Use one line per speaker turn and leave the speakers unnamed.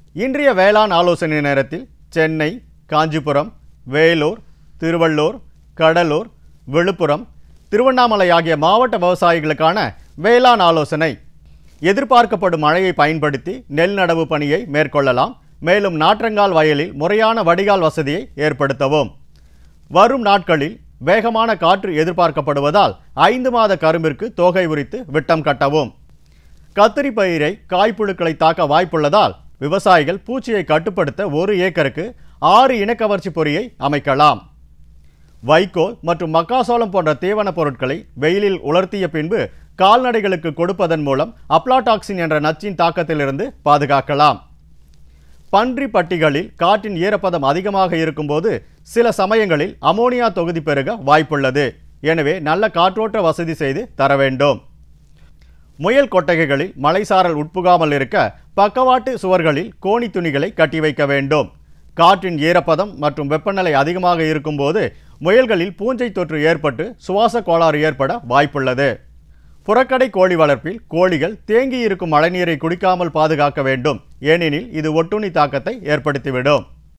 இன்றைய வேளாண் ஆலோசனை நேரத்தில் சென்னை காஞ்சிபுரம் வேலூர் திருவள்ளூர் கடலூர் விழுப்புரம் திருவண்ணாமலை ஆகிய மாவட்ட விவசாயிகளுக்கான வேளாண் ஆலோசனை எதிர்பார்க்கப்படும் மழையை பயன்படுத்தி நெல் நடவு பணியை மேற்கொள்ளலாம் மேலும் நாற்றங்கால் வயலில் முறையான வடிகால் வசதியை ஏற்படுத்தவும் வரும் நாட்களில் வேகமான காற்று எதிர்பார்க்கப்படுவதால் ஐந்து மாத கரும்பிற்கு தோகை உரித்து விட்டம் கட்டவும் கத்திரி பயிரை காய்ப்புழுக்களை தாக்க வாய்ப்புள்ளதால் விவசாயிகள் பூச்சியை கட்டுப்படுத்த ஒரு ஏக்கருக்கு ஆறு இனக்கவர்ச்சி பொறியை அமைக்கலாம் வைக்கோல் மற்றும் மக்காசோளம் போன்ற தீவனப் பொருட்களை வெயிலில் உலர்த்திய பின்பு கால்நடைகளுக்கு கொடுப்பதன் மூலம் அப்லாடாக்சின் என்ற நச்சின் தாக்கத்திலிருந்து பாதுகாக்கலாம் பன்றி பட்டிகளில் காற்றின் ஈரப்பதம் அதிகமாக இருக்கும்போது சில சமயங்களில் அமோனியா தொகுதி பெருக வாய்ப்புள்ளது எனவே நல்ல காற்றோட்ட வசதி செய்து தர வேண்டும் முயல் கொட்டகைகளில் மலைசாரல் உட்புகாமல் இருக்க பக்கவாட்டு சுவர்களில் கோணி துணிகளை கட்டி வைக்க வேண்டும் காற்றின் ஈரப்பதம் மற்றும் வெப்பநிலை அதிகமாக இருக்கும்போது முயல்களில் பூஞ்சை தொற்று ஏற்பட்டு சுவாச கோளாறு ஏற்பட வாய்ப்புள்ளது புறக்கடை கோழி வளர்ப்பில் கோழிகள் தேங்கி இருக்கும் மழைநீரை குடிக்காமல் பாதுகாக்க வேண்டும் ஏனெனில் இது ஒட்டுண்ணி தாக்கத்தை ஏற்படுத்திவிடும்